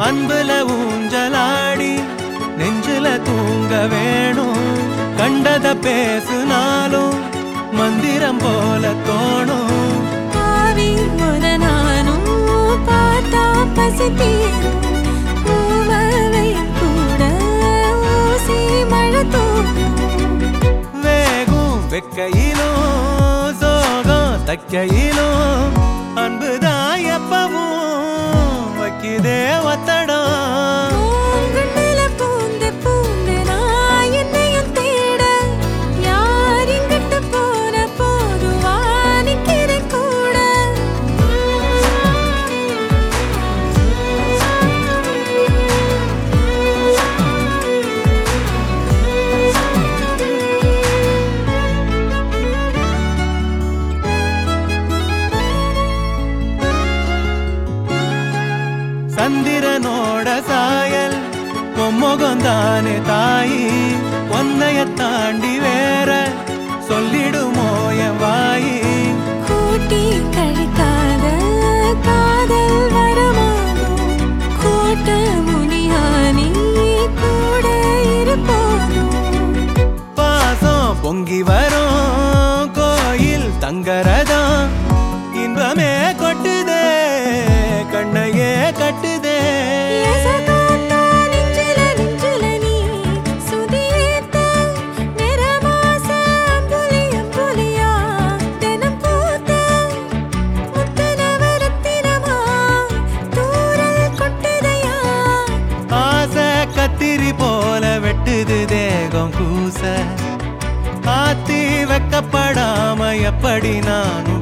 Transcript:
அன்புல ஊஞ்சலாடி நெஞ்சுல தூங்க வேணும் கண்டத பேசுனாலும் மந்திரம் போல தோணும் ஆவி ஒரு நானும் பார்த்தா பசி தீரும் பூவவை கூட ஊசி மழை தூக்கும் வேகும் வெக்கையிலும் சோகம் தக்கையிலும் அன்புதான் எப்பவும் வைக்குதே ஒத்தடம் பூங்குழல பூந்து பூந்து நான் என்னையும் தேட யார் இங்கிட்டு போன போதுவா நிக்கிறேன் கூட சந்திரனோட சாயல் பொம்முகம் தானே தாயி ஒன்னைய தாண்டி வேற சொல்லிடுமோ என் வாயி கூட்டி கழிக்காத காதல் வரமானோ கோட்ட முனியானி கூட இருப்பானோ பாசம் பொங்கி வரும் கோயில் தங்கரதம் இன்பமே கொட்டுதே கண்ணையே கட்டுதே எசகாத்தா நெஞ்சில நெஞ்சில நீ சுதியேத்த நிறமாச அம்புலி அம்புலியா தினம் பூத்த முத்தனவரத்தினமா தூரல் கொட்டுதையா ஆசை கத்திரி போல வெட்டுது தேகம் கூச ஆத்தி வைக்கப்படாம எப்படி நானும்